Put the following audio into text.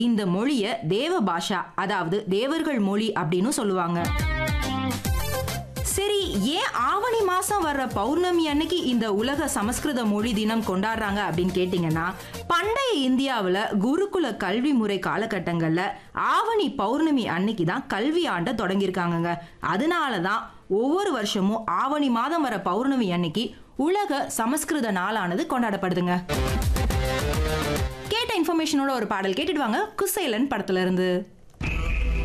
இந்த மொழிய தேவ பாஷா அதாவது தேவர்கள் மொழி அப்படின்னு சொல்லுவாங்க சரி ஏன் ஆவணி மாசம் வர்ற பௌர்ணமி அன்னைக்கு இந்த உலக சமஸ்கிருத மொழி தினம் கொண்டாடுறாங்க அப்படின்னு கேட்டிங்கன்னா பண்டைய இந்தியாவில் குருகுல கல்வி முறை காலகட்டங்களில் ஆவணி பௌர்ணமி அன்னைக்கு தான் கல்வி ஆண்டை தொடங்கியிருக்காங்கங்க அதனால தான் ஒவ்வொரு வருஷமும் ஆவணி மாதம் வர பௌர்ணமி அன்னைக்கு உலக சமஸ்கிருத நாளானது கொண்டாடப்படுதுங்க கேட்ட இன்ஃபர்மேஷனோட ஒரு பாடல் கேட்டுட்டு வாங்க குசேலன் படத்துல இருந்து